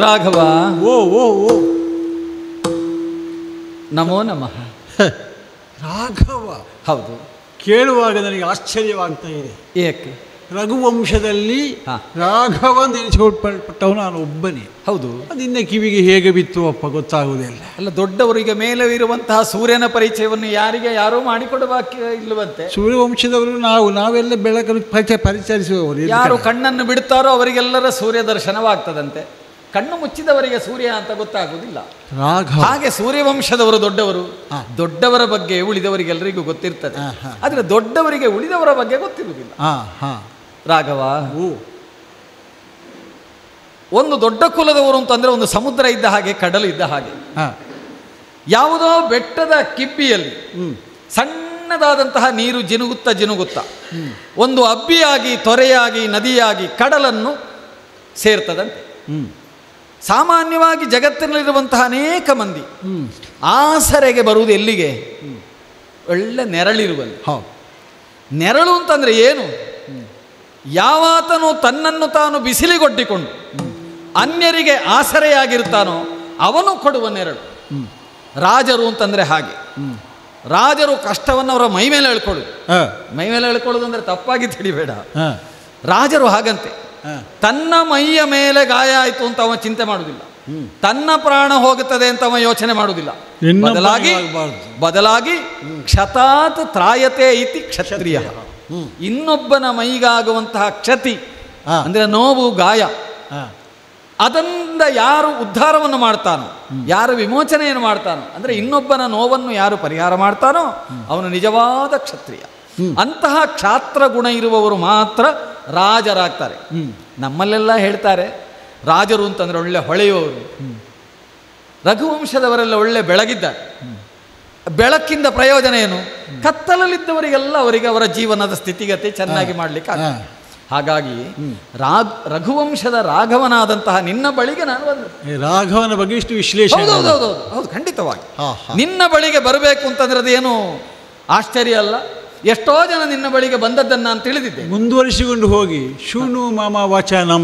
ರಾಘವ ಓ ಓ ಓ ನಮೋ ನಮಃ ರಾಘವ ಹೌದು ಕೇಳುವಾಗ ನನಗೆ ಆಶ್ಚರ್ಯವಾಗ್ತಾ ಇದೆ ಏಕೆ ರಘುವಂಶದಲ್ಲಿ ಹಾ. ರಾಘವ ಅಂತ ಎನಿಸಿಕೊಳ್ಪಟ್ಟವನು ನಾನು ಒಬ್ಬನೇ ಹೌದು ಅದಿನ್ನ ಕಿವಿಗೆ ಹೇಗೆ ಬಿತ್ತು ಅಪ್ಪ ಗೊತ್ತಾಗುವುದಿಲ್ಲ ಅಲ್ಲ ದೊಡ್ಡವರಿಗೆ ಮೇಲೆ ಇರುವಂತಹ ಸೂರ್ಯನ ಪರಿಚಯವನ್ನು ಯಾರಿಗೆ ಯಾರೂ ಮಾಡಿಕೊಡಬೇಕು ಇಲ್ಲವಂತೆ ಸೂರ್ಯವಂಶದವರು ನಾವು ನಾವೆಲ್ಲ ಬೆಳಕನ್ನು ಪರಿಚಯ ಪರಿಚರಿಸುವವರು ಎಲ್ಲಿ ಯಾರು ಕಡೆ? ಕಣ್ಣನ್ನು ಬಿಡ್ತಾರೋ ಅವರಿಗೆಲ್ಲರ ಸೂರ್ಯ ದರ್ಶನವಾಗ್ತದಂತೆ ಕಣ್ಣು ಮುಚ್ಚಿದವರಿಗೆ ಸೂರ್ಯ ಅಂತ ಗೊತ್ತಾಗುವುದಿಲ್ಲ ರಾಘವ ಹಾಗೆ ಸೂರ್ಯವಂಶದವರು ದೊಡ್ಡವರು ಹಾ. ದೊಡ್ಡವರ ಬಗ್ಗೆ ಉಳಿದವರಿಗೆಲ್ಲರಿಗೂ ಗೊತ್ತಿರ್ತದೆ ಹಾ, ಹಾ. ಆದ್ರೆ ದೊಡ್ಡವರಿಗೆ ಉಳಿದವರ ಬಗ್ಗೆ ಗೊತ್ತಿರುವುದಿಲ್ಲ ಹಾ ಹಾ ರಾಘವ ಓ ಒಂದು ದೊಡ್ಡ ಕುಲದವರು ಅಂತಂದ್ರೆ ಒಂದು ಸಮುದ್ರ ಇದ್ದ ಹಾಗೆ ಕಡಲು ಇದ್ದ ಹಾಗೆ ಹಾ ಯಾವುದೋ ಬೆಟ್ಟದ ಕಿಬ್ಬಿಯಲ್ಲಿ ಹ್ಮ್ ಸಣ್ಣದಾದಂತಹ ನೀರು ಜಿನುಗುತ್ತ ಜಿನುಗುತ್ತ ಒಂದು ಅಬ್ಬಿಯಾಗಿ ತೊರೆಯಾಗಿ ನದಿಯಾಗಿ ಕಡಲನ್ನು ಸೇರ್ತದಂತೆ ಹ್ಮ್ ಸಾಮಾನ್ಯವಾಗಿ ಜಗತ್ತಿನಲ್ಲಿರುವಂತಹ ಅನೇಕ ಮಂದಿ ಹ್ಮ್ ಆಸರೆಗೆ ಬರುವುದು ಎಲ್ಲಿಗೆ ಒಳ್ಳೆ ನೆರಳಿರುವಲ್ಲಿ ಹೌದು ನೆರಳು ಅಂತಂದ್ರೆ ಏನು ಯಾವಾತನು ತನ್ನನ್ನು ತಾನು ಬಿಸಿಲಿಗೊಡ್ಡಿಕೊಂಡು ಅನ್ಯರಿಗೆ ಆಸರೆಯಾಗಿರ್ತಾನೋ ಅವನು ಕೊಡುವ ನೆರಳು ರಾಜರು ಅಂತಂದ್ರೆ ಹಾಗೆ ರಾಜರು ಕಷ್ಟವನ್ನು ಅವರ ಮೈ ಮೇಲೆ ಎಳ್ಕೊಳ್ಳೋದು ಹಾ ಮೈ ಮೇಲೆ ಎಳ್ಕೊಳ್ಳೋದು ಅಂದ್ರೆ ತಪ್ಪಾಗಿ ತಿಳಿಬೇಡ ಹಾ ರಾಜರು ಹಾಗಂತೆ ಹಾ ತನ್ನ ಮೈಯ ಮೇಲೆ ಗಾಯ ಆಯಿತು ಅಂತ ಅವ ಚಿಂತೆ ಮಾಡುವುದಿಲ್ಲ ತನ್ನ ಪ್ರಾಣ ಹೋಗುತ್ತದೆ ಅಂತ ಅವ ಯೋಚನೆ ಮಾಡುವುದಿಲ್ಲ ಇನ್ನೊಬ್ಬನಿಗೆ ಬದಲಾಗಿ ಆಗ್ಬಾರ್ದು. ಬದಲಾಗಿ ಕ್ಷತಾತ್ ತ್ರಾಯತೆ ಇತಿ ಕ್ಷತ್ರಿಯ ಇನ್ನೊಬ್ಬನ ಮೈಗಾಗುವಂತಹ ಕ್ಷತಿ ಹಾ. ಅಂದ್ರೆ ನೋವು ಗಾಯ ಹಾ ಅದರಿಂದ ಯಾರು ಉದ್ಧಾರವನ್ನು ಮಾಡ್ತಾನೋ ಯಾರು ವಿಮೋಚನೆಯನ್ನು ಮಾಡ್ತಾನೋ ಅಂದರೆ ಇನ್ನೊಬ್ಬನ ನೋವನ್ನು ಯಾರು ಪರಿಹಾರ ಮಾಡ್ತಾನೋ ಅವನು ನಿಜವಾದ ಕ್ಷತ್ರಿಯ ಅಂತಹ ಕ್ಷಾತ್ರ ಗುಣ ಇರುವವರು ಮಾತ್ರ ರಾಜರಾಗ್ತಾರೆ ನಮ್ಮಲ್ಲೆಲ್ಲ ಹೇಳ್ತಾರೆ ರಾಜರು ಅಂತಂದ್ರೆ ಒಳ್ಳೆ ಹೊಳೆಯುವವರು ರಘುವಂಶದವರೆಲ್ಲ ಒಳ್ಳೆ ಬೆಳಗಿದ್ದಾರೆ ಬೆಳಕಿಂದ ಪ್ರಯೋಜನ ಏನು ಕತ್ತಲಲ್ಲಿದ್ದವರಿಗೆಲ್ಲ ಅವರಿಗೆ ಅವರ ಜೀವನದ ಸ್ಥಿತಿಗತಿ ಚೆನ್ನಾಗಿ ಮಾಡಲಿಕ್ಕೆ ಹಾ. ಹಾಗಾಗಿ ರಾಗ್ ರಘುವಂಶದ ರಾಘವನಾದಂತಹ ನಿನ್ನ ಬಳಿಗೆ ನಾನು ಬಂದೆ ಈ ರಾಘವನ ಬಗ್ಗೆ ಇಷ್ಟು ವಿಶ್ಲೇಷಣೆ ಹೌದು ಹೌದು ಹೌದು ಹೌದು ಹೌದು ಖಂಡಿತವಾಗಿ ಹಾ, ಹಾ. ನಿನ್ನ ಬಳಿಗೆ ಬರಬೇಕು ಅಂತಂದ್ರೆ ಅದೇನು ಆಶ್ಚರ್ಯ ಅಲ್ಲ ಎಷ್ಟೋ ಜನ ನಿನ್ನ ಬಳಿಗೆ ಬಂದದ್ದನ್ನು ನಾನು ತಿಳಿದಿದ್ದೆ ಮುಂದುವರಿಸಿಕೊಂಡು ಹೋಗಿ ಶೂನು ಮಾಮ ವಚನಂ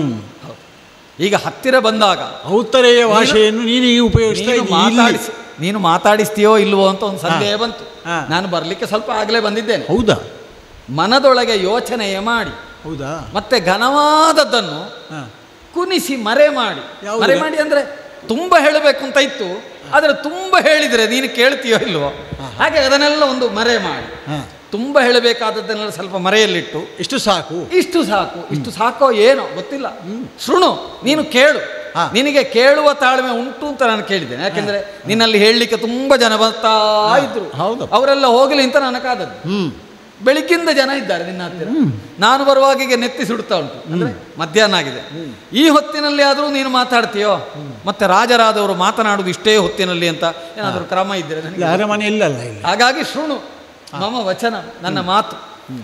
ಈಗ ಹತ್ತಿರ ಬಂದಾಗ ಔತ್ತರೆಯ ಭಾಷೆಯನ್ನು ನೀನೀಗ ಉಪಯೋಗಿಸ್ತಾ ನೀನು ಇದ್ದೀಯ ಇಲ್ಲಿ. ಮಾತಾಡಿಸಿ ನೀನು ಮಾತಾಡಿಸ್ತೀಯೋ ಇಲ್ವೋ ಅಂತ ಒಂದು ಸಂದೇಹ ಹಾ. ಬಂತು ಹಾ. ನಾನು ಬರಲಿಕ್ಕೆ ಸ್ವಲ್ಪ ಆಗಲೇ ಬಂದಿದ್ದೇನೆ ಹೌದಾ ಮನದೊಳಗೆ ಯೋಚನೆಯ ಮಾಡಿ ಹೌದಾ ಮತ್ತೆ ಘನವಾದದ್ದನ್ನು ಹಾ. ಕುನಿಸಿ ಮರೆ ಮಾಡಿ ಯಾವುದು? ಮರೆ ಮಾಡಿ ಅಂದ್ರೆ ತುಂಬ ಹೇಳಬೇಕು ಅಂತ ಇತ್ತು ಆದರೆ ತುಂಬ ಹೇಳಿದರೆ ನೀನು ಕೇಳ್ತೀಯೋ ಇಲ್ವೋ ಹಾಗೆ ಅದನ್ನೆಲ್ಲ ಒಂದು ಮರೆ ಮಾಡಿ ಹಾ. ತುಂಬ ಹೇಳಬೇಕಾದದ್ದನ್ನೆಲ್ಲ ಸ್ವಲ್ಪ ಮರೆಯಲ್ಲಿಟ್ಟು ಇಷ್ಟು ಸಾಕು ಇಷ್ಟು ಸಾಕು ಇಷ್ಟು ಸಾಕೋ ಏನೋ ಗೊತ್ತಿಲ್ಲ ಶೃಣು ನೀನು ಕೇಳು ಹಾ. ನಿನಗೆ ಕೇಳುವ ತಾಳ್ಮೆ ಉಂಟು ಅಂತ ನಾನು ಕೇಳಿದ್ದೇನೆ ಯಾಕೆಂದ್ರೆ ನಿನ್ನಲ್ಲಿ ಹೇಳಲಿಕ್ಕೆ ತುಂಬ ಜನ ಬರ್ತಾ ಇದ್ರು ಹೌದು. ಅವರೆಲ್ಲ ಹೋಗಲಿ ಅಂತ ನನ್ನ ಕಾದದ್ದು ಹ್ಮ್ ಬೆಳಿಗ್ಗಿಂದ ಜನ ಇದ್ದಾರೆ ನಿನ್ನ ಹತ್ತಿರ ನಾನು ಬರುವಾಗ ಈಗ ನೆತ್ತಿ ಸುಡ್ತಾ ಉಂಟು ಅಂದ್ರೆ ಮಧ್ಯಾಹ್ನ ಆಗಿದೆ ಈ ಹೊತ್ತಿನಲ್ಲಿ ಆದರೂ ನೀನು ಮಾತಾಡ್ತೀಯೋ ಮತ್ತೆ ರಾಜರಾದವರು ಮಾತನಾಡುವುದು ಇಷ್ಟೇ ಹೊತ್ತಿನಲ್ಲಿ ಅಂತ ಏನಾದರೂ ಕ್ರಮ ಇದ್ದರೆ ನನಗೆ ಇಲ್ಲ ಅರಮನೆ ಇಲ್ಲಲ್ಲ ಇಲ್ಲಿ ಹಾಗಾಗಿ ಶೃಣು ಮಮ ವಚನ ನನ್ನ ಮಾತು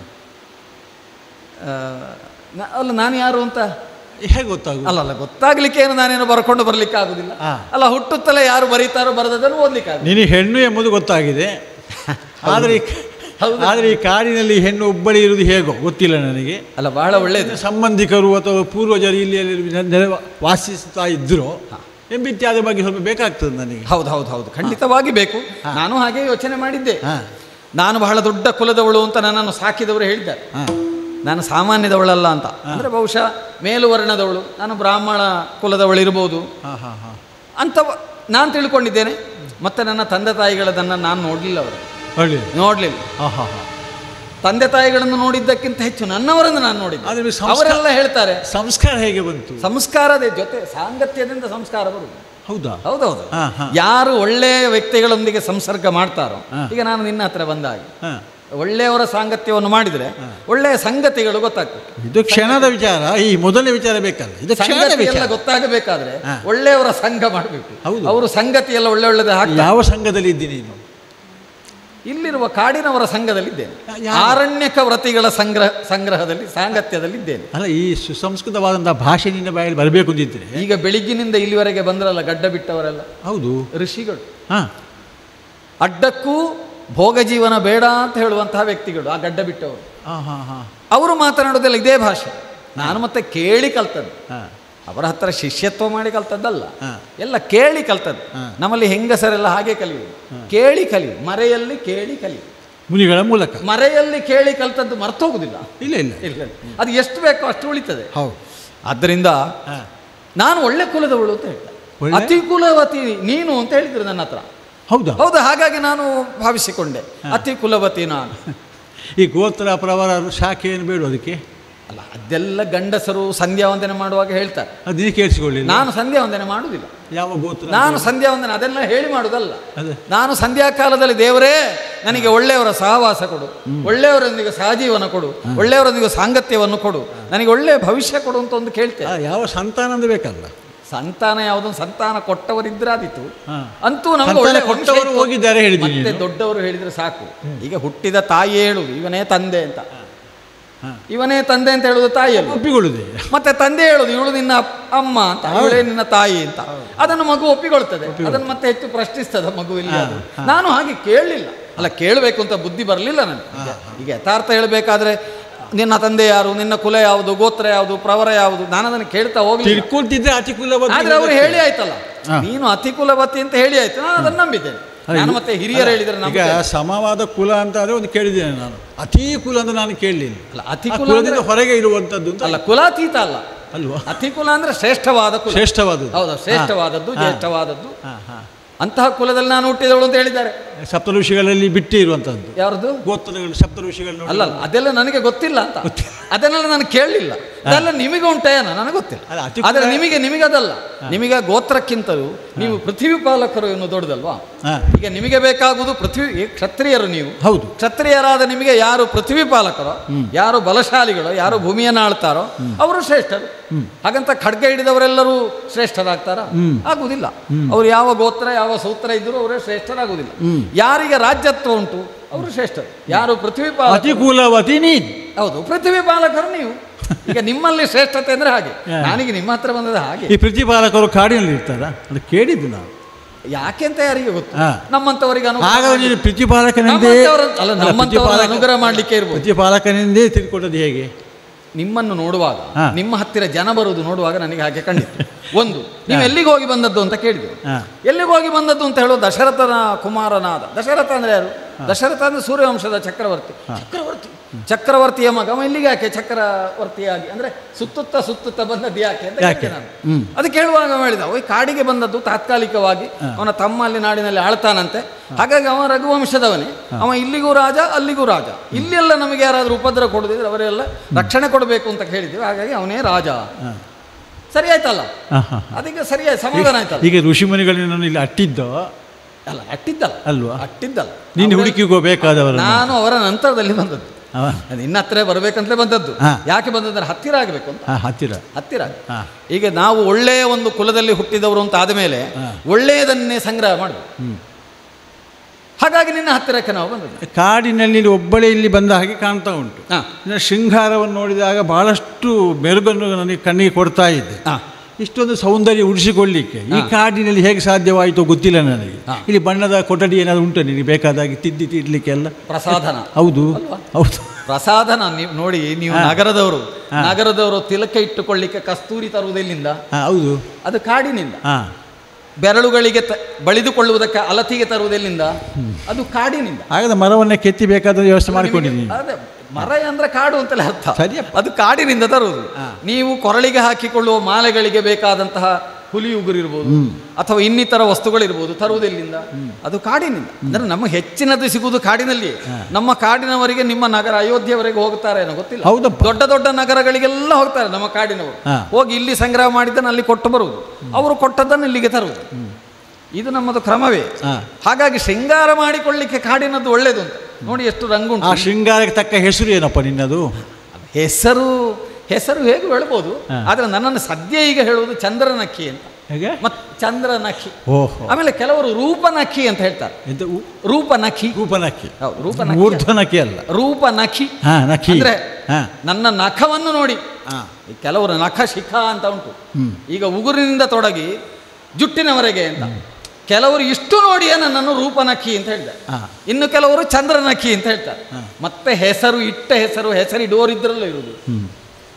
ಆ, ನ- ಅಲ್ಲ ನಾನು ಯಾರು ಅಂತ ಹೇಗೆ ಗೊತ್ತಾಗು ಅಲ್ಲ ಅಲ್ಲ ಗೊತ್ತಾಗ್ಲಿಕ್ಕೆ ಏನು ನಾನೇನು ಬರ್ಕೊಂಡು ಬರ್ಲಿಕ್ಕೆ ಆಗುದಿಲ್ಲ ಹಾ. ಅಲ್ಲ ಹುಟ್ಟುತ್ತಲೇ ಯಾರು ಬರೀತಾರೋ ಬರದನ್ನು ಓದ್ಲಿಕ್ಕೆ ಆಗುದಿಲ್ಲ ನೀನು ಹೆಣ್ಣು ಎಂಬುದು ಗೊತ್ತಾಗಿದೆ ಆದರೆ ಈ- ಹೌದು. ಆದರೆ ಈ ಕಾಡಿನಲ್ಲಿ ಹೆಣ್ಣು ಒಬ್ಬಳೇ ಇರುವುದು ಹೇಗೋ ಗೊತ್ತಿಲ್ಲ ನನಗೆ ಅಲ್ಲ ಬಹಳ ಒಳ್ಳೇದು ಸಂಬಂಧಿಕರು ಅಥವಾ ಪೂರ್ವಜರು ಇಲ್ಲಿ ಅಲ್ಲಿ ನೆಲೆ ವಾಸಿಸ್ತಾ ಇದ್ದರು ಎಂಬಿತ್ಯಾದ ಬಗ್ಗೆ ಸ್ವಲ್ಪ ಬೇಕಾಗ್ತದೆ ನನಗೆ ಹೌದು ಹೌದು ಹೌದು ಖಂಡಿತವಾಗಿ ಬೇಕು ನಾನು ಹಾಗೆ ಯೋಚನೆ ಮಾಡಿದ್ದೆ ಹಾ. ನಾನು ಬಹಳ ದೊಡ್ಡ ಕುಲದವಳು ಅಂತ ನನ್ನನ್ನು ಸಾಕಿದವರು ಹೇಳಿದ್ದಾರೆ ಹಾಂ ನಾನು ಸಾಮಾನ್ಯದವಳಲ್ಲ ಅಂತ ಅಂದರೆ ಬಹುಶಃ ಮೇಲುವರ್ಣದವಳು ನಾನು ಬ್ರಾಹ್ಮಣ ಕುಲದವಳು ಇರ್ಬೋದು ಹಾಂ ಹಾಂ ಹಾಂ ಅಂತ ನಾನು ತಿಳ್ಕೊಂಡಿದ್ದೇನೆ ಮತ್ತೆ ನನ್ನ ತಂದೆ ತಾಯಿಗಳದನ್ನು ನಾನು ನೋಡಲಿಲ್ಲ ಅವರು ಒಳ್ಳೆ ನೋಡಲಿಲ್ಲ ಹಾಂ ಹಾಂ ಹಾಂ ತಂದೆ ತಾಯಿಗಳನ್ನು ನೋಡಿದ್ದಕ್ಕಿಂತ ಹೆಚ್ಚು ನನ್ನವರನ್ನು ನಾನು ಆದರೆ ನೋಡಿದ್ದೆ ಸಂಸ್ಕಾರ- ಅವರೆಲ್ಲ ಹೇಳ್ತಾರೆ ಸಂಸ್ಕಾರ ಹೇಗೆ ಬಂತು ಸಂಸ್ಕಾರದ ಜೊತೆ ಸಾಂಗತ್ಯದಿಂದ ಸಂಸ್ಕಾರ ಬರುವುದು ಹೌದಾ ಹೌದೌದು ಹಾ, ಹಾ. ಯಾರು ಒಳ್ಳೆಯ ವ್ಯಕ್ತಿಗಳೊಂದಿಗೆ ಸಂಸರ್ಗ ಮಾಡ್ತಾರೋ ಹಾ. ಈಗ ನಾನು ನಿನ್ನ ಹತ್ರ ಬಂದಾಗ ಹಾಂ ಒಳ್ಳೆಯವರ ಸಾಂಗತ್ಯವನ್ನು ಮಾಡಿದರೆ ಒಳ್ಳೆಯ ಸಂಗತಿಗಳು ಗೊತ್ತಾಗ್ತದೆ ಇದು ಕ್ಷಣದ ವಿಚಾರ ಈ ಮೊದಲನೇ ವಿಚಾರ ಬೇಕಲ್ಲ ಇದು ಕ್ಷಣದ ಸಂಗತಿ ಎಲ್ಲ ವಿಚಾರ ಗೊತ್ತಾಗಬೇಕಾದ್ರೆ ಹಾ. ಒಳ್ಳೆಯವರ ಸಂಘ ಮಾಡಬೇಕು ಹೌದು. ಅವರು ಸಂಗತಿ ಎಲ್ಲ ಒಳ್ಳೆ ಒಳ್ಳೆದ ಹಾಕ್ತಾರೆ ಯಾವ ಸಂಘದಲ್ಲಿ ಇದ್ದೀನಿ ನೀನು ಇಲ್ಲಿರುವ ಕಾಡಿನವರ ಸಂಘದಲ್ಲಿದ್ದೇನೆ ಯಾವ? ಆರಣ್ಯಕ ವ್ರತಿಗಳ ಸಂಗ್ರಹ ಸಂಗ್ರಹದಲ್ಲಿ ಸಾಂಗತ್ಯದಲ್ಲಿದ್ದೇನೆ ಅಲ್ಲ ಈ ಸುಸಂಸ್ಕೃತವಾದಂತಹ ಭಾಷೆ ನಿನ್ನ ಬಾಯಲ್ಲಿ ಬರಬೇಕು ಅಂತಿದ್ರೆ ಈಗ ಬೆಳಿಗ್ಗಿನಿಂದ ಇಲ್ಲಿವರೆಗೆ ಬಂದ್ರಲ್ಲ ಗಡ್ಡ ಬಿಟ್ಟವರೆಲ್ಲ ಹೌದು ಋಷಿಗಳು ಹಾಂ ಅಡ್ಡಕ್ಕೂ ಭೋಗ ಜೀವನ ಬೇಡ ಅಂತ ಹೇಳುವಂತಹ ವ್ಯಕ್ತಿಗಳು ಆ ಗಡ್ಡ ಬಿಟ್ಟವರು ಹಾಂ ಹಾಂ ಹಾಂ ಅವರು ಮಾತನಾಡೋದೆಲ್ಲ ಇದೇ ಭಾಷೆ ನಾನು ಮತ್ತೆ ಕೇಳಿ ಕಲ್ತದ್ದು ಹಾಂ ಅವರ ಹತ್ರ ಶಿಷ್ಯತ್ವ ಮಾಡಿ ಕಲ್ತದ್ದಲ್ಲ ಹಾ. ಎಲ್ಲ ಕೇಳಿ ಕಲ್ತದ್ದು ಹಾ. ನಮ್ಮಲ್ಲಿ ಹೆಂಗಸರೆಲ್ಲ ಹಾಗೆ ಕಲಿಯುವುದು ಕೇಳಿ ಕಲಿಯುವುದು ಮರೆಯಲ್ಲಿ ಕೇಳಿ ಕಲಿಯುವುದು ಮುನಿಗಳ ಮೂಲಕ ಮರೆಯಲ್ಲಿ ಕೇಳಿ ಕಲ್ತದ್ದು ಮರ್ತೋಗುದಿಲ್ಲ ಇಲ್ಲ ಇಲ್ಲ ಇಲ್ಲ ಅದು ಎಷ್ಟು ಬೇಕೋ ಅಷ್ಟು ಉಳಿತದೆ ಹೌದು ಆದ್ದರಿಂದ ಹಾ. ನಾನು ಒಳ್ಳೆ ಕುಲದವಳು ಅಂತ ಹೇಳ್ದೆ ಒಳ್ಳೆ? ಅತಿ ಕುಲವತಿ ನೀನು ಅಂತ ಹೇಳಿದ್ರು ನನ್ನ ಹತ್ರ ಹೌದಾ ಹೌದು ಹಾಗಾಗಿ ನಾನು ಭಾವಿಸಿಕೊಂಡೆ ಅತಿ ಕುಲವತಿ ನಾನು ಈ ಗೋತ್ರ ಪ್ರವರ ಶಾಖೆ ಏನು ಬೇಡ ಅದಕ್ಕೆ ಅಲ್ಲ ಅದೆಲ್ಲ ಗಂಡಸರು ಸಂಧ್ಯಾ ವಂದನೆ ಮಾಡುವಾಗ ಹೇಳ್ತಾರೆ ಅದು ನೀವು ಕೇಳಿಸಿಕೊಳ್ಳಿಲ್ಲ ನಾನು ಸಂಧ್ಯಾ ವಂದನೆ ಮಾಡುವುದಿಲ್ಲ ಯಾವ ಗೋತ್ರ ನಾನು ಸಂಧ್ಯಾ ವಂದನೆ ಅದೆಲ್ಲ ಹೇಳಿ ಮಾಡುವುದಲ್ಲ ಅದೇ. ನಾನು ಸಂಧ್ಯಾ ಕಾಲದಲ್ಲಿ ದೇವರೇ ನನಗೆ ಒಳ್ಳೆಯವರ ಸಹವಾಸ ಕೊಡು ಒಳ್ಳೆಯವರೊಂದಿಗೆ ಸಹಜೀವನ ಕೊಡು ಒಳ್ಳೆಯವರೊಂದಿಗೆ ಸಾಂಗತ್ಯವನ್ನು ಕೊಡು ನನಗೆ ಒಳ್ಳೆಯ ಭವಿಷ್ಯ ಕೊಡು ಅಂತ ಒಂದು ಕೇಳ್ತೇನೆ ಆ, ಯಾವ ಸಂತಾನ ಅಂತ ಬೇಕಲ್ಲ ಸಂತಾನ ಯಾವುದೊಂದು ಸಂತಾನ ಕೊಟ್ಟವರಿದ್ರೆ ಆದಿತ್ತು ಹಾ. ಅಂತೂ ನಮ್ಗೆ ಸಂತಾನ ಒಳ್ಳೆ ಕೊಟ್ಟವರು ವಂಶ ಇತ್ತು. ಹೋಗಿದ್ದಾರೆ ಹೇಳಿದ್ದೀನಿ ಮತ್ತೆ ನೀನು. ದೊಡ್ಡವರು ಹೇಳಿದ್ರೆ ಸಾಕು ಈಗ ಹುಟ್ಟಿದ ತಾಯಿ ಹೇಳುದು ಇವನೇ ತಂದೆ ಅಂತ ಹಾ. ಇವನೇ ತಂದೆ ಅಂತ ಹೇಳುದು ತಾಯಿಯಲ್ಲಿ ಒಪ್ಪಿಕೊಳ್ಳುದೆ ಮತ್ತೆ ತಂದೆ ಹೇಳುದು ಇವಳು ನಿನ್ನ ಅಪ್- ಅಮ್ಮ ಅಂತ ಇವಳೇ ನಿನ್ನ ತಾಯಿ ಅಂತ ಅದನ್ನು ಮಗು ಒಪ್ಪಿಕೊಳ್ತದೆ ಅದನ್ನು ಮತ್ತೆ ಹೆಚ್ಚು ಪ್ರಶ್ನಿಸ್ತದ ಮಗು ಇಲ್ಲಿ ಅದು. ನಾನು ಹಾಗೆ ಕೇಳಲಿಲ್ಲ ಅಲ್ಲ ಕೇಳಬೇಕು ಅಂತ ಬುದ್ಧಿ ಬರಲಿಲ್ಲ ನನಗೆ ಈಗ- ಈಗ ಯಥಾರ್ಥ ಹೇಳಬೇಕಾದ್ರೆ ನಿನ್ನ ತಂದೆ ಯಾರು ನಿನ್ನ ಕುಲ ಯಾವುದು ಗೋತ್ರ ಯಾವುದು ಪ್ರವರ ಯಾವುದು ನಾನು ಅದನ್ನು ಕೇಳ್ತಾ ಹೋಗ್ಲಿಲ್ಲ ತಿಳ್ಕೊಳ್ತಿದ್ರೆ ಅತಿ ಕುಲವತಿ ಆದ್ರೆ ಅವರು ಹೇಳಿ ಆಯ್ತಲ್ಲ ಹಾ. ನೀನು ಅತಿ ಕುಲವತಿ ಅಂತ ಹೇಳಿ ಆಯ್ತು ನಾನು ಅದನ್ನು ನಂಬಿದ್ದೇನೆ ನಾನು ಮತ್ತೆ ಹಿರಿಯರು ಹೇಳಿದ್ರೆ ಈಗ ನಂಬಿದ್ದೇನೆ. ಸಮವಾದ ಕುಲ ಅಂತ ಆದ್ರೆ ಒಂದು ಕೇಳಿದ್ದೇನೆ ನಾನು ಅತಿ ಕುಲ ಅಂತ ನಾನು ಕೇಳಲಿಲ್ಲ ಅಲ್ಲ ಅತಿ ಆ ಕುಲ ಕುಲದಿಂದ ಅಂದ್ರೆ- ಹೊರಗೆ ಇರುವಂತದ್ದು ಅಂತ ಅಲ್ಲ ಕುಲಾತೀತ ಅಲ್ಲ ಅಲ್ವಾ ಅತಿ ಕುಲ ಅಂದ್ರೆ ಶ್ರೇಷ್ಠವಾದ ಕುಲ ಶ್ರೇಷ್ಠವಾದದ್ದು ಹೌದು ಶ್ರೇಷ್ಠವಾದದ್ದು ಹಾ. ಜ್ಯೇಷ್ಠವಾದದ್ದು ಹಾ, ಹಾ. ಅಂತಹ ಕುಲದಲ್ಲಿ ನಾನು ಹುಟ್ಟಿದವಳು ಅಂತ ಹೇಳಿದ್ದಾರೆ ಸಪ್ತ ಋಷಿಗಳಲ್ಲಿ ಬಿಟ್ಟು ಇರುವಂತದ್ದು ಯಾರ್ದು ಗೋತ್ರಗಳು ಸಪ್ತ ಋಷಿಗಳು ಅಲ್ಲ ಅಲ್ಲ, ಅದೆಲ್ಲ ನನಗೆ ಗೊತ್ತಿಲ್ಲ ಅಂತ ಅದನ್ನೆಲ್ಲ ನಾನು ಕೇಳಲಿಲ್ಲ ಅದೆಲ್ಲ ನಿಮಗೆ ಉಂಟೇನ ನನಗೆ ಗೊತ್ತಿಲ್ಲ ಅಲ್ಲ, ಅತಿ ಆದರೆ ಕುಲ- ನಿಮಗೆ ನಿಮಗದಲ್ಲ ನಿಮಗೆ ಗೋತ್ರಕ್ಕಿಂತಲೂ ನೀವು ಪೃಥ್ವಿ ಪಾಲಕರು ಎನ್ನು ದೊಡ್ಡದಲ್ವಾ ಹಾ. ಈಗ ನಿಮಗೆ ಬೇಕಾಗುವುದು ಪೃಥ್ವಿ ಈ ಕ್ಷತ್ರಿಯರು ನೀವು ಹೌದು ಕ್ಷತ್ರಿಯರಾದ ನಿಮಗೆ ಯಾರು ಪೃಥ್ವಿ ಪಾಲಕರೋ ಯಾರು ಬಲಶಾಲಿಗಳೋ ಯಾರು ಭೂಮಿಯನ್ನು ಆಳ್ತಾರೋ ಅವರು ಶ್ರೇಷ್ಠರು ಹಾಗಂತ ಖಡ್ಗ ಹಿಡಿದವರೆಲ್ಲರೂ ಶ್ರೇಷ್ಠರಾಗ್ತಾರ ಆಗುವುದಿಲ್ಲ ಅವರು ಯಾವ ಗೋತ್ರ ಯಾವ ಸೂತ್ರ ಇದ್ದರೂ ಅವರೇ ಶ್ರೇಷ್ಠರಾಗುವುದಿಲ್ಲ ಯಾರಿಗೆ ರಾಜ್ಯತ್ವ ಉಂಟು ಅವರು ಶ್ರೇಷ್ಠರು ಯಾರು ಪೃಥ್ವಿ ಅತಿ ಪಾಲಕ ಕುಲವತಿ ನೀನ್ ಹೌದು ಪೃಥ್ವಿ ಪಾಲಕರು ನೀವು ಈಗ ನಿಮ್ಮಲ್ಲಿ ಶ್ರೇಷ್ಠತೆ ಅಂದ್ರೆ ಹಾಗೆ ನಾನೀಗ ನಿಮ್ಮ ಹತ್ರ ಬಂದದ ಹಾಗೆ ಈ ಪ್ರತಿಪಾಲಕರು ಕಾಡಿನಲ್ಲಿ ಇರ್ತಾರ ಅದು ಕೇಳಿದ್ದು ನಾವು ಯಾಕೆ ಅಂತ ಯಾರಿಗೆ ಗೊತ್ತು ಹಾ. ನಮ್ಮಂತವರಿಗೆ ಅನುಗ್ರಹ ಹಾಗಾದ್ರೆ ನೀನು ಪ್ರತಿಪಾಲಕನೆಂದೇ ನಮ್ಮಂಥವರ- ಅಲ್ಲ, ಅಲ್ಲ, ನಮ್ಮಂಥವರ ಪ್ರತಿಪಾಲಕ- ಅನುಗ್ರಹ ಮಾಡ್ಲಿಕ್ಕೆ ಇರ್ಬೋದು. ಪ್ರತಿಪಾಲಕನೆಂದೇ ತಿಳ್ಕೊಂಡದ್ದು ಹೇಗೆ ನಿಮ್ಮನ್ನು ನೋಡುವಾಗ ಹಾ. ನಿಮ್ಮ ಹತ್ತಿರ ಜನ ಬರುವುದು ನೋಡುವಾಗ ನನಗೆ ಹಾಗೆ ಕಂಡಿತ್ತು ಒಂದು ನೀವು ಎಲ್ಲಿಗೆ ಹೋಗಿ ಬಂದದ್ದು ಅಂತ ಕೇಳಿದ್ರು ಹಾ. ಎಲ್ಲಿಗೆ ಹೋಗಿ ಬಂದದ್ದು ಅಂತ ಹೇಳೋದು ದಶರಥನ ಕುಮಾರನಾದ ದಶರಥ ಅಂದ್ರೆ ಯಾರು ದಶರಥ ಅಂದ್ರೆ ಸೂರ್ಯವಂಶದ ಚಕ್ರವರ್ತಿ ಚಕ್ರವರ್ತಿ ಚಕ್ರವರ್ತಿಯ ಮಗ ಅವ ಇಲ್ಲಿಗೆ ಯಾಕೆ ಚಕ್ರವರ್ತಿಯಾಗಿ ಅಂದ್ರೆ ಸುತ್ತುತ್ತಾ ಸುತ್ತುತ್ತಾ ಬಂದದ್ದು ಯಾಕೆ ಅಂತ ಯಾಕೆ? ಕೇಳಿದೆ ನಾನು ಅದು ಕೇಳುವಾಗ ಅವ ಹೇಳಿದ ಅವ ಈ ಕಾಡಿಗೆ ಬಂದದ್ದು ತಾತ್ಕಾಲಿಕವಾಗಿ ಅವನ ತಮ್ಮ ಅಲ್ಲಿ ನಾಡಿನಲ್ಲಿ ಆಳ್ತಾನಂತೆ ಹಾಗಾಗಿ ಅವ ರಘುವಂಶದವನೇ ಅವ ಇಲ್ಲಿಗೂ ರಾಜ ಅಲ್ಲಿಗೂ ರಾಜ ಇಲ್ಲೆಲ್ಲ ನಮಗೆ ಯಾರಾದ್ರೂ ಉಪದ್ರ ಕೊಡದಿದ್ರೆ ಅವರೆಲ್ಲ ರಕ್ಷಣೆ ಕೊಡಬೇಕು ಅಂತ ಕೇಳಿದ್ವಿ ಹಾಗಾಗಿ ಅವನೇ ರಾಜ ಸರಿ ಆಯ್ತಲ್ಲ ಹಾ, ಹಾ. ಅದೀಗ ಸರಿಯಾಗಿ ಸಮಾಧಾನ ಆಯ್ತಲ್ಲ ಈಗ ಋಷಿಮುನಿಗಳನ್ನು ಇಲ್ಲಿ ಅಟ್ಟಿದ್ದೋ ಅಲ್ಲ ಅಟ್ಟಿದ್ದಲ್ಲ ಅಲ್ವಾ ಅಟ್ಟಿದ್ದಲ್ಲ ನೀನು ಅವ್ರು- ಹುಡುಕಿಗೋ ಬೇಕಾದವರ ನಾನು ಅವರ ನಂತರದಲ್ಲಿ ಬಂದದ್ದು ನಿನ್ನ ಹತ್ರ ಬರಬೇಕಂತಲೇ ಬಂದದ್ದು ಹಾ. ಯಾಕೆ ಬಂದದ್ರೆ ಹತ್ತಿರ ಆಗಬೇಕು ಅಂತ ಹತ್ತಿರ ಹತ್ತಿರ ಹಾ. ಈಗ ನಾವು ಒಳ್ಳೆಯ ಒಂದು ಕುಲದಲ್ಲಿ ಹುಟ್ಟಿದವರು ಅಂತ ಆದಮೇಲೆ ಹಾ. ಒಳ್ಳೆಯದನ್ನೇ ಸಂಗ್ರಹ ಮಾಡಬೇಕು ಹಾಗಾಗಿ ನಿನ್ನ ಹತ್ತಿರಕ್ಕೆ ನಾವು ಬಂದದ್ದು ಕಾಡಿನಲ್ಲಿ ನೀನು ಒಬ್ಬಳೇ ಇಲ್ಲಿ ಬಂದ ಹಾಗೆ ಕಾಣ್ತಾ ಉಂಟು ಹಾ. ನಿನ್ನ ಶೃಂಗಾರವನ್ನು ನೋಡಿದಾಗ ಬಹಳಷ್ಟು ಮೆರುಗನ್ನು ನನಗೆ ಕಣ್ಣಿಗೆ ಕೊಡ್ತಾ ಇದ್ದೆ ಹಾ. ಇಷ್ಟೊಂದು ಸೌಂದರ್ಯ ಉಳಿಸಿಕೊಳ್ಳಿಕ್ಕೆ ಈ ಹಾ. ಕಾಡಿನಲ್ಲಿ ಹೇಗೆ ಸಾಧ್ಯವಾಯಿತೋ ಗೊತ್ತಿಲ್ಲ ನನಗೆ ಹಾ. ಇಲ್ಲಿ ಬಣ್ಣದ ಕೊಠಡಿ ಏನಾದ್ರು ಉಂಟು ನಿನಗೆ ಬೇಕಾದಾಗಿ ತಿದ್ದಿ ತಿಡ್ಲಿಕ್ಕೆಲ್ಲ ಪ್ರಸಾದನ ಹೌದು ಅಲ್ವಾ? ಹೌದು ಪ್ರಸಾದನ ನೀವು ನೋಡಿ ನೀವು ಹಾ. ನಗರದವರು ಹಾ. ನಗರದವರು ತಿಲಕ ಇಟ್ಟುಕೊಳ್ಳಿಕ್ಕೆ ಕಸ್ತೂರಿ ತರುವುದೆಲ್ಲಿಂದ ಹಾ, ಹೌದು ಅದು ಕಾಡಿನಿಂದ ಹಾಂ ಬೆರಳುಗಳಿಗೆ ತ- ಬಳಿದುಕೊಳ್ಳುವುದಕ್ಕೆ ಅಲತಿಗೆ ತರುವುದೆಲ್ಲಿಂದ ಅದು ಕಾಡಿನಿಂದ ಹಾಗಾದ್ರೆ ಮರವನ್ನೇ ಕೆತ್ತಿ ಬೇಕಾದ ವ್ಯವಸ್ಥೆ ಮಾಡ್ಕೊಂಡಿದ್ದೀನಿ ಅದೇ ಮರ ಅಂದ್ರೆ ಕಾಡು ಅಂತಲೇ ಅರ್ಥ ಸರಿಯಪ್ಪ. ಅದು ಕಾಡಿನಿಂದ ತರುವುದು ಹಾ. ನೀವು ಕೊರಳಿಗೆ ಹಾಕಿಕೊಳ್ಳುವ ಮಾಲೆಗಳಿಗೆ ಬೇಕಾದಂತಹ ಹುಲಿ ಉಗುರಿರ್ಬೋದು ಅಥವಾ ಇನ್ನಿತರ ವಸ್ತುಗಳಿರ್ಬೋದು ತರುವುದೆಲ್ಲಿಂದ ಅದು ಕಾಡಿನಿಂದ ಅಂದ್ರೆ ನಮ್ಮ ಹೆಚ್ಚಿನದು ಸಿಗುವುದು ಕಾಡಿನಲ್ಲಿಯೇ ನಮ್ಮ ಕಾಡಿನವರಿಗೆ ನಿಮ್ಮ ನಗರ ಅಯೋಧ್ಯೆವರೆಗೆ ಹೋಗ್ತಾರೆ ಏನೋ ಗೊತ್ತಿಲ್ಲ ಹೌದಪ್ಪ. ದೊಡ್ಡ ದೊಡ್ಡ ನಗರಗಳಿಗೆಲ್ಲ ಹೋಗ್ತಾರೆ ನಮ್ಮ ಕಾಡಿನವರು ಹಾ. ಹೋಗಿ ಇಲ್ಲಿ ಸಂಗ್ರಹ ಮಾಡಿದ್ದನ್ನು ಅಲ್ಲಿ ಕೊಟ್ಟು ಬರುವುದು ಅವರು ಕೊಟ್ಟದ್ದನ್ನು ಇಲ್ಲಿಗೆ ತರುವುದು ಇದು ನಮ್ಮದು ಕ್ರಮವೇ ಹಾ. ಹಾಗಾಗಿ ಶೃಂಗಾರ ಮಾಡಿಕೊಳ್ಳಿಕ್ಕೆ ಕಾಡಿನದ್ದು ಒಳ್ಳೇದು ಅಂತ ನೋಡಿ ಎಷ್ಟು ಆ ರಂಗುಂಟು ಶೃಂಗಾರಕ್ಕೆ ತಕ್ಕ ಹೆಸರು ಏನಪ್ಪ ನಿನ್ನದು ಹೆಸರು ಹೆಸರು ಹೇಗೆ ಹೇಳ್ಬೋದು ಹಾ. ಆದ್ರೆ ನನ್ನನ್ನು ಸದ್ಯ ಈಗ ಹೇಳುವುದು ಚಂದ್ರನಕ್ಕಿ ಅಂತ ಹೇಗೆ ಮತ್ ಚಂದ್ರನಖಿ ಓಹೋ ಆಮೇಲೆ ಕೆಲವರು ರೂಪನಖಿ ಅಂತ ಹೇಳ್ತಾರೆ ಎಂತ ಉ- ರೂಪನಖಿ ರೂಪನಕ್ಕಿ ಹೌದು ರೂಪನಖಿ ಊರ್ಧ್ವನಕ್ಕಿ ಅಲ್ಲ ರೂಪನಖಿ ಹಾ ನಖಿ ಅಂದ್ರೆ ಹಾ ನನ್ನ ನಖವನ್ನು ನೋಡಿ ಹಾ ಈ ಕೆಲವರು ನಖ ಶಿಖ ಅಂತ ಉಂಟು ಹ್ಮ್. ಈಗ ಉಗುರಿನಿಂದ ತೊಡಗಿ ಜುಟ್ಟಿನವರೆಗೆ ಅಂತ ಕೆಲವರು ಇಷ್ಟು ನೋಡಿಯೇ ನನ್ನನ್ನು ರೂಪನಖಿ ಅಂತ ಹೇಳಿದ್ದಾರೆ ಹಾ. ಇನ್ನು ಕೆಲವರು ಚಂದ್ರನಖಿ ಅಂತ ಹೇಳ್ತಾರೆ ಮತ್ತೆ ಹೆಸರು ಇಟ್ಟ ಹೆಸರು ಹೆಸರಿಡುವರಿದ್ರಲ್ಲೂ ಇರುವುದು ಹ್ಮ್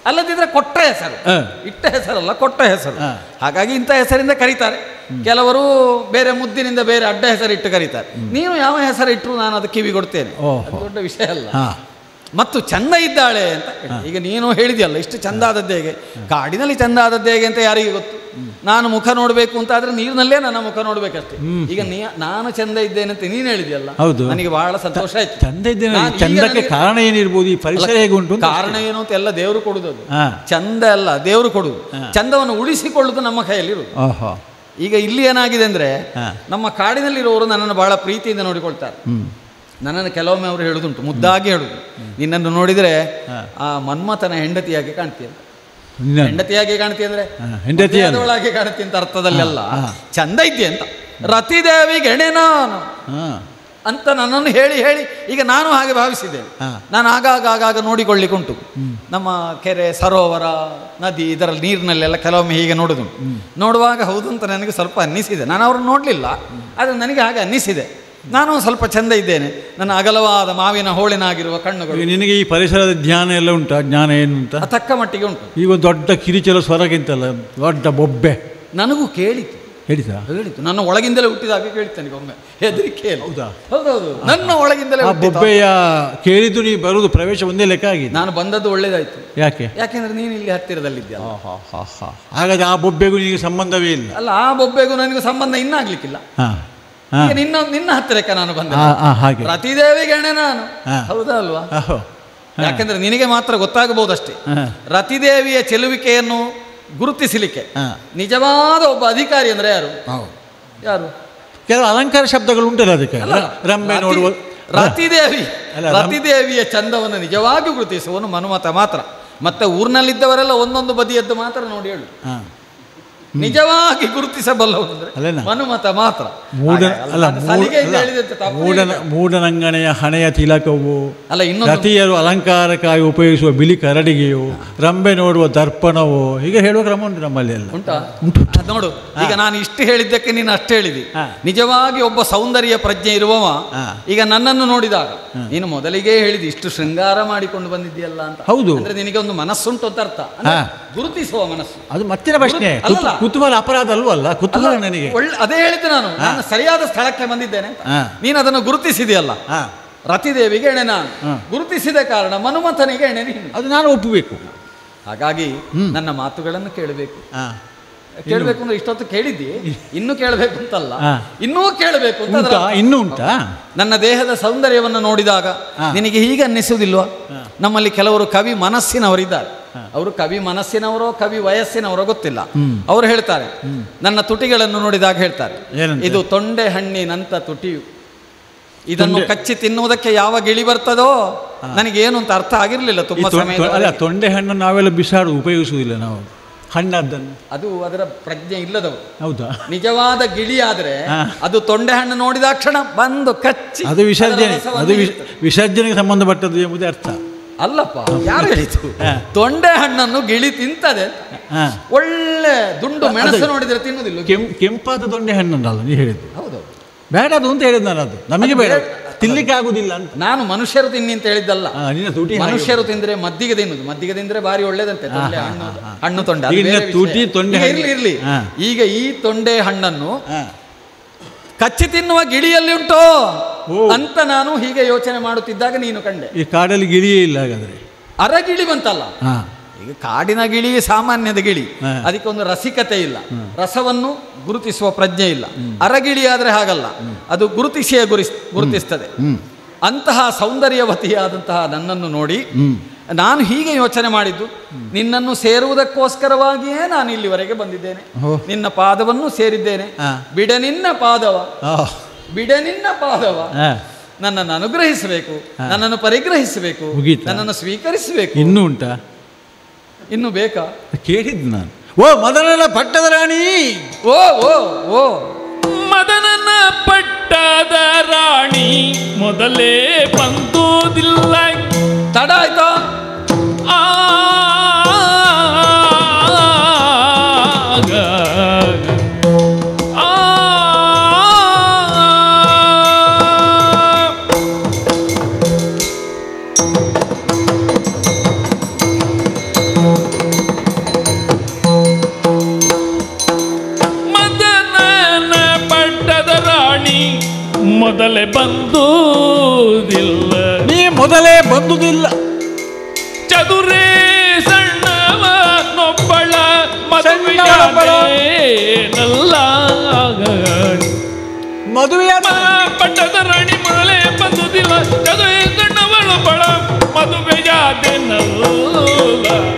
ಅಲ್ಲದಿದ್ರೆ ಕೊಟ್ಟ ಹೆಸರು ಹ. ಇಟ್ಟ ಹೆಸರಲ್ಲ ಕೊಟ್ಟ ಹೆಸರು ಹ. ಹಾಗಾಗಿ ಇಂಥ ಹೆಸರಿಂದ ಕರೀತಾರೆ ಕೆಲವರು ಬೇರೆ ಮುದ್ದಿನಿಂದ ಬೇರೆ ಅಡ್ಡ ಹೆಸರು ಇಟ್ಟು ಕರೀತಾರೆ ನೀನು ಯಾವ ಹೆಸರು ಇಟ್ಟರು ನಾನು ಅದು ಕಿವಿ ಕೊಡ್ತೇನೆ ಓಹೋ. ಅದು ದೊಡ್ಡ ವಿಷಯ ಅಲ್ಲ ಹಾ ಮತ್ತು ಚಂದ ಇದ್ದಾಳೆ ಅಂತ ಹೇಳಿ. ಈಗ ನೀನು ಹೇಳಿದ್ಯಲ್ಲ ಇಷ್ಟು ಚಂದ ಆದದ್ದು ಹೇಗೆ ಕಾಡಿನಲ್ಲಿ ಚಂದ ಆದದ್ದು ಹೇಗೆ ಅಂತ ಯಾರಿಗೆ ಗೊತ್ತು ನಾನು ಮುಖ ನೋಡಬೇಕು ಅಂತ ಆದ್ರೆ ನೀರಿನಲ್ಲೇ ನನ್ನ ಮುಖ ನೋಡ್ಬೇಕಷ್ಟೇ ಈಗ ನೀ ನಾನು ಚಂದ ಇದ್ದೇನೆ ಅಂತ ನೀನು ಹೇಳಿದ್ಯಲ್ಲ ಹೌದು. ನನಗೆ ಬಹಳ ಸಂತೋಷ ಆಯ್ತು ಚಂದ ಇದ್ದೇನೆ ನಾನು ಈಗ ಚಂದಕ್ಕೆ ನನಗೆ- ಕಾರಣ ಏನಿರ್ಬೋದು ಈ ಪರಿಸರ ಹೇಗೆ ಉಂಟು ಅಂತ ಕಾರಣ ಏನು ಅಂತ ಎಲ್ಲ ದೇವರು ಕೊಡುವುದು ಹಾ. ಚಂದ ಅಲ್ಲ ದೇವರು ಕೊಡುದು ಚಂದವನ್ನು ಉಳಿಸಿಕೊಳ್ಳುವುದು ನಮ್ಮ ಕೈಯಲ್ಲಿರುವುದು ಓಹೋ ಈಗ ಇಲ್ಲಿ ಏನಾಗಿದೆ ಅಂದ್ರೆ ಹಾ. ನಮ್ಮ ಕಾಡಿನಲ್ಲಿರುವವರು ನನ್ನನ್ನು ಬಹಳ ಪ್ರೀತಿಯಿಂದ ನೋಡಿಕೊಳ್ತಾರೆ ಹ್ಮ್ ನನ್ನನ್ನು ಕೆಲವೊಮ್ಮೆ ಅವರು ಹೇಳುದುಂಟು ಮುದ್ದಾಗಿ ಹೇಳುದು ನಿನ್ನನ್ನು ನೋಡಿದರೆ ಹಾ. ಆ ಮನ್ಮಥನ ಹೆಂಡತಿಯಾಗಿ ಕಾಣ್ತೀಯ ಇನ್ನ- ಹೆಂಡತಿಯಾಗಿ ಕಾಣ್ತೀಯ ಅಂದ್ರೆ ಹಾ, ಹೆಂಡತಿ ಅಲ್ಲ. ಮದುವೆಯಾದವಳಾಗಿ ಕಾಣ್ತೀಯ ಅಂತ ಅರ್ಥದಲ್ಲೆಲ್ಲ ಹಾ, ಹಾ. ಚಂದ ಇದ್ದೆ ಅಂತ ರತಿದೇವಿ ಗೆಣೆ ನಾನು ಹಾ ಅಂತ ನನ್ನನ್ನು ಹೇಳಿ ಹೇಳಿ ಈಗ ನಾನು ಹಾಗೆ ಭಾವಿಸಿದ್ದೇನೆ ಹಾ. ನಾನು ಆಗಾಗ ಆಗಾಗ ನೋಡಿಕೊಳ್ಳಿಕ್ಕುಂಟು ನಮ್ಮ ಕೆರೆ ಸರೋವರ ನದಿ ಇದರಲ್ಲಿ ನೀರಿನಲ್ಲೆಲ್ಲ ಕೆಲವೊಮ್ಮೆ ಹೀಗೆ ನೋಡುದುಂಟು ನೋಡುವಾಗ ಹೌದು ಅಂತ ನನಗೆ ಸ್ವಲ್ಪ ಅನ್ನಿಸಿದೆ ನಾನು ಅವ್ರನ್ನ ನೋಡಲಿಲ್ಲ ಆದರೆ ನನಗೆ ಹಾಗೆ ಅನ್ನಿಸಿದೆ ನಾನು ಸ್ವಲ್ಪ ಚಂದ ಇದ್ದೇನೆ ನನ್ನ ಅಗಲವಾದ ಮಾವಿನ ಹೋಳಿನಾಗಿರುವ ಕಣ್ಣುಗಳು ಈಗ ನಿನಗೆ ಈ ಪರಿಸರದ ಜ್ಞಾನ ಎಲ್ಲ ಉಂಟಾ ಜ್ಞಾನ ಏನು ಅಂತ ಆ ತಕ್ಕ ಮಟ್ಟಿಗೆ ಉಂಟು ಈಗ ಒಂದು ದೊಡ್ಡ ಕಿರಿಚಲ ಸ್ವರಕ್ಕಿಂತಲ್ಲ ದೊಡ್ಡ ಬೊಬ್ಬೆ ನನಗೂ ಕೇಳಿತು ಹೇಳಿತಾ ಹೇಳಿತು ನನ್ನ ಒಳಗಿಂದಲೇ ಹುಟ್ಟಿದಾಗ ಕೇಳ್ತೇನೆ ಒಮ್ಮೆ ಹೆದರಿಕೆ ಇಲ್ಲ. ಹೌದಾ ಹೌದೌದು ನನ್ನ ಒಳಗಿಂದಲೇ ಆ ಹುಟ್ಟಿತು. ಬೊಬ್ಬೆಯ ಕೇಳಿದ್ದು ನೀ ಬರುವುದು ಪ್ರವೇಶ ಒಂದೇ ಲೆಕ್ಕ ಆಗಿದೆ ನಾನು ಬಂದದ್ದು ಒಳ್ಳೇದಾಯ್ತು ಯಾಕೆ ಯಾಕೆಂದ್ರೆ ನೀನು ಇಲ್ಲಿ ಹತ್ತಿರದಲ್ಲಿದ್ಯಲ್ಲ ಹಾಗಾದ್ರೆ ಆ ಬೊಬ್ಬೆಗೂ ನಿನಗೆ ಸಂಬಂಧವೇ ಇಲ್ಲ ಅಲ್ಲ ಆ ಬೊಬ್ಬೆಗೂ ನನಗೂ ಸಂಬಂಧ ಇನ್ನಾಗ್ಲಿಕ್ಕಿಲ್ಲ ಹಾ ಹಾ ಈಗ ನಿನ್ನ ನಿನ್ನ ಹತ್ತಿರಕ್ಕೆ ನಾನು ಬಂದೆ ಆ, ಆ, ಹಾಗೆ ರತಿದೇವಿ ಗಣೆ ನಾನು ಹಾ. ಹೌದಾ ಅಲ್ವಾ ಆಹೋ. ಯಾಕೆಂದ್ರೆ ನಿನಗೆ ಮಾತ್ರ ಗೊತ್ತಾಗಬಹುದಷ್ಟೇ ಹಾ. ರತಿದೇವಿಯ ಚೆಲುವಿಕೆಯನ್ನು ಗುರುತಿಸಲಿಕ್ಕೆ ಹಾ. ನಿಜವಾದ ಒಬ್ಬ ಅಧಿಕಾರಿ ಅಂದ್ರೆ ಯಾರು ಯಾರು ಕೆಲವು ಅಲಂಕಾರ ಶಬ್ದಗಳು ಉಂಟಲ್ಲ ಅದಕ್ಕೆ ಅಲ್ಲ, ರಂಬೆ ರತಿ- ನೋಡುವ ರತಿದೇವಿ ಅಲ್ಲ, ರಂ- ರತಿದೇವಿಯ ಚಂದವನ್ನು ನಿಜವಾಗಿ ಗುರುತಿಸುವನು ಮನುಮತ ಮಾತ್ರ ಮತ್ತೆ ಊರಿನಲ್ಲಿದ್ದವರೆಲ್ಲ ಒಂದೊಂದು ಬದಿಯದ್ದು ಮಾತ್ರ ನೋಡಿ ಹೇಳು ಹಾ. ನಿಜವಾಗಿ ಗುರುತಿಸಬಲ್ಲವನು ಅಂದ್ರೆ ಅಲ್ಲೇನಾ? ಮನುಮತ ಮಾತ್ರ ಮೂಢ ಹಾಗೆ ಅಲ್ಲ, ಅಲ್ಲ ನಾನು ಮೂಢ- ಸಲಿಗೆಯಿಂದ ಅಲ್ಲ, ಹೇಳಿದಂತೆ ತಪ್ಪು ಮೂಢನ ಹೇಳಿದೆ. ಮೂಢನಂಗನೆಯ ಹಣೆಯ ತಿಲಕವು ಅಲ್ಲ ಇನ್ನೊಂದು ರತಿಯರು ಅಲಂಕಾರಕ್ಕಾಗಿ ಉಪಯೋಗಿಸುವ ಬಿಳಿ ಕರಡಿಗೆಯು ರಂಬೆ ನೋಡುವ ದರ್ಪಣವು ಹೀಗೆ ಹೇಳುವ ಕ್ರಮ ಉಂಟು ನಮ್ಮಲ್ಲಿ ಎಲ್ಲ ಉಂಟಾ ಉಂಟು ಆ, ನೋಡು ಈಗ ನಾನು ಇಷ್ಟು ಹೇಳಿದ್ದಕ್ಕೆ ನೀನು ಅಷ್ಟು ಹೇಳಿದಿ ಹಾ. ನಿಜವಾಗಿ ಒಬ್ಬ ಸೌಂದರ್ಯ ಪ್ರಜ್ಞೆ ಇರುವವ ಹಾ. ಈಗ ನನ್ನನ್ನು ನೋಡಿದಾಗ ನೀನು ಮೊದಲಿಗೆ ಹೇಳಿದಿ ಇಷ್ಟು ಶೃಂಗಾರ ಮಾಡಿಕೊಂಡು ಬಂದಿದ್ದೀಯಲ್ಲ ಅಂತ ಹೌದು. ಅಂದ್ರೆ ನಿನಗೆ ಒಂದು ಮನಸ್ಸುಂಟು ಅಂತ ಅರ್ಥ ಅಂದ್ರೆ ಹಾ. ಗುರುತಿಸುವ ಮನಸ್ಸು ಅದು ಮತ್ತಿನ ಪ್ರಶ್ನೆ ಗುರು- ಅಲ್ಲಲ್ಲ. ಕುತು- ಕುತೂಹಲ ಅಪರಾಧ ಅಲ್ವಲ್ಲ ಕುತೂಹಲ ನನಗೆ ಒಳ್ಳೆ ಅದೇ ಹೇಳಿದ್ದೆ ನಾನು ನಾನು ಸರಿಯಾದ ಸ್ಥಳಕ್ಕೆ ಬಂದಿದ್ದೇನೆ ಅಂತ ಹಾ. ನೀನು ಅದನ್ನು ಗುರುತಿಸಿದೆಯಲ್ಲ ಹಾ ರತಿದೇವಿಗೆ ಎಣೆ ನಾನು ಹಾ. ಗುರುತಿಸಿದ ಕಾರಣ ಮನುಮಥನಿಗೆ ಎಣೆ ನೀನು ಅದು ನಾನು ಒಪ್ಪಬೇಕು ಹಾಗಾಗಿ ನನ್ನ ಮಾತುಗಳನ್ನು ಕೇಳಬೇಕು ಹಾ ಕೇಳಬೇಕು ಅಂದ್ರೆ ಇಷ್ಟೊತ್ತು ಕೇಳಿದ್ದಿ ಇನ್ನು ಕೇಳಬೇಕು ಅಂತಲ್ಲ ಹಾ. ಇನ್ನೂ ಕೇಳಬೇಕು ಅಂತ ಅದರ ಉಂಟಾ ಅರ್ಥ. ಇನ್ನೂ ಉಂಟಾ ನನ್ನ ದೇಹದ ಸೌಂದರ್ಯವನ್ನು ನೋಡಿದಾಗ ಹಾ. ನಿನಗೆ ಹೀಗೆ ಅನ್ನಿಸುವುದಿಲ್ವಾ ನಮ್ಮಲ್ಲಿ ಕೆಲವರು ಕವಿ ಮನಸ್ಸಿನವರಿದ್ದಾರೆ ಅವರು ಕವಿ ಮನಸ್ಸಿನವರೋ ಕವಿ ವಯಸ್ಸಿನವರೋ ಗೊತ್ತಿಲ್ಲ ಅವರು ಹೇಳ್ತಾರೆ ನನ್ನ ತುಟಿಗಳನ್ನು ನೋಡಿದಾಗ ಹೇಳ್ತಾರೆ ಏನಂತ? ಇದು ತೊಂಡೆ ಹಣ್ಣಿನಂತ ತುಟಿಯು ಇದನ್ನು ತೊಂಡೆ- ಕಚ್ಚಿ ತಿನ್ನುವುದಕ್ಕೆ ಯಾವ ಗಿಳಿ ಬರ್ತದೋ ನನಗೇನು ಅಂತ ಅರ್ಥ ಆಗಿರಲಿಲ್ಲ ಈ ತುಂಬಾ ತೊ- ತೊ- ಅಲ್ಲ ಸಮಯ ತೊಂಡೆ ಹಣ್ಣು ನಾವೆಲ್ಲ ಬಿಸಾಡು ಉಪಯೋಗಿಸುವುದಿಲ್ಲ ನಾವು ಹಣ್ಣದ್ದನ್ನು ಅದು ಅದರ ಪ್ರಜ್ಞೆ ಇಲ್ಲದವರು ಹೌದಾ ನಿಜವಾದ ಗಿಳಿ ಆದ್ರೆ ಹಾ. ಅದು ತೊಂಡೆ ಹಣ್ಣು ನೋಡಿದ ಕ್ಷಣ ಬಂದು ಕಚ್ಚಿ ಅದು ವಿಸರ್ಜನೆ ಅದರ ರಸವನ್ನು ಅದು ವಿಸ- ಇರ್ತದೆ. ವಿಸರ್ಜನೆಗೆ ಸಂಬಂಧಪಟ್ಟದ್ದು ಎಂಬುದೇ ಅರ್ಥ ಅಲ್ಲಪ್ಪ ಯಾರು ಹೇಳಿತು ಹಾ. ತೊಂಡೆ ಹಣ್ಣನ್ನು ಗಿಳಿ ತಿಂತದೆ ಅಂತ. ಹಾ. ಒಳ್ಳೆ ದುಂಡು ಮೆಣಸು ನೋಡಿದ್ರೆ ತಿನ್ನುವುದಿಲ್ಲ ಕೆಂ ಕೆಂಪಾದ ತೊಂಡೆ ಹಣ್ಣನ್ನಲ್ಲ ನೀ ಹೇಳಿದ್ದು ಹೌದು ಬೇಡ ಅದು ಅಂತ ಹೇಳಿದ್ದು ನಾನು ಅದು ನಮಗೆ ಅದು ಬೇಡ ಬೇಡ. ತಿನ್ಲಿಕ್ಕೆ ಆಗುದಿಲ್ಲ ಅಂತ ನಾನು ಮನುಷ್ಯರು ತಿನ್ನಿ ಅಂತ ಹೇಳಿದ್ದಲ್ಲ ಆ, ನಿನ್ನ ತುಟಿ ಹಾಗೆ ಮನುಷ್ಯರು ತಿಂದ್ರೆ ಮದ್ದಿಗೆ ತಿನ್ನುದು ಮದ್ದಿಗೆ ತಿಂದ್ರೆ ಬಾರಿ ಒಳ್ಳೇದಂತೆ ತೊಂಡೆ ಹಣ್ಣು ಹಣ್ಣು ತೊಂಡೆ ಅದು ಈಗ ನಿನ್ನ ಬೇರೆ ತುಟಿ ವಿಷಯ. ತೊಂಡೆ ಈಗ ಹಣ್ಣು. ಇರ್ಲಿ ಇರ್ಲಿ ಹಾ. ಈಗ ಈ ತೊಂಡೆ ಹಣ್ಣನ್ನು ಹಾ. ಕಚ್ಚಿ ತಿನ್ನುವ ಗಿಳಿಯಲ್ಲಿ ಉಂಟೋ ಓ. ಅಂತ ನಾನು ಹೀಗೆ ಯೋಚನೆ ಮಾಡುತ್ತಿದ್ದಾಗ ನೀನು ಕಂಡೆ ಈ ಕಾಡಲ್ಲಿ ಗಿಳಿಯೇ ಇಲ್ಲ ಹಾಗಾದ್ರೆ ಅರಗಿಳಿ ಬಂತಲ್ಲ ಹಾ ಈಗ ಕಾಡಿನ ಗಿಳಿ ಸಾಮಾನ್ಯದ ಗಿಳಿ ಹಾ. ಅದಕ್ಕೆ ಒಂದು ರಸಿಕತೆ ಇಲ್ಲ ರಸವನ್ನು ಗುರುತಿಸುವ ಪ್ರಜ್ಞೆ ಇಲ್ಲ ಅರಗಿಳಿ ಆದರೆ ಹಾಗಲ್ಲ ಅದು ಗುರುತಿಸಿಯೇ ಗುರಿಸ್ ಗುರುತಿಸ್ತದೆ ಹ್ಮ್ ಅಂತಹ ಸೌಂದರ್ಯವತಿಯಾದಂತಹ ನನ್ನನ್ನು ನೋಡಿ ಹ್ಮ್ ನಾನು ಹೀಗೆ ಯೋಚನೆ ಮಾಡಿದ್ದು ನಿನ್ನನ್ನು ಸೇರುವುದಕ್ಕೋಸ್ಕರವಾಗಿಯೇ ನಾನು ಇಲ್ಲಿವರೆಗೆ ಬಂದಿದ್ದೇನೆ ಓ. ನಿನ್ನ ಪಾದವನ್ನು ಸೇರಿದ್ದೇನೆ ಹಾ. ಬಿಡ ನಿನ್ನ ಪಾದವ ಆ, ಬಿಡ ನಿನ್ನ ಪಾದವ ಆ, ನನ್ನನ್ನು ಅನುಗ್ರಹಿಸಬೇಕು ನನ್ನನ್ನು ಪರಿಗ್ರಹಿಸಬೇಕು ಮುಗೀತಾ? ನನ್ನನ್ನು ಸ್ವೀಕರಿಸಬೇಕು ಇನ್ನೂ ಉಂಟಾ ಇನ್ನು ಬೇಕಾ ಕೇಳಿದ್ದು ನಾನು ಓ ಮೊದಲನ ಪಟ್ಟದ ರಾಣಿ ಓ ಓ ಓ ಮದನನ ಪಟ್ಟದ ರಾಣಿ ಮೊದಲೇ ಬಂದುದಿಲ್ಲ ತಡ ಆಯ್ತಾ ಆಗ ಆ ಮೊದಲೇ ಬಂದುದಿಲ್ಲ ನೀ ಮೊದಲೇ ಬಂದುದಿಲ್ಲ ಚದುರೇ ಸಣ್ಣವ ನೊಬ್ಬಳ ಸಣ್ಣವಳೊಬ್ಬಳ. ಮದುವೆಯಾದೇನಲ್ಲ ಮದುವೆಯ ಪಟ್ಟದ ರಾಣಿ ಮಳೆ ಬಂದುದಿಲ್ಲ ಚದುರೇ ಸಣ್ಣವಳೊಬ್ಬಳ ಮದುವೆಯಾದೇನಲ್ಲ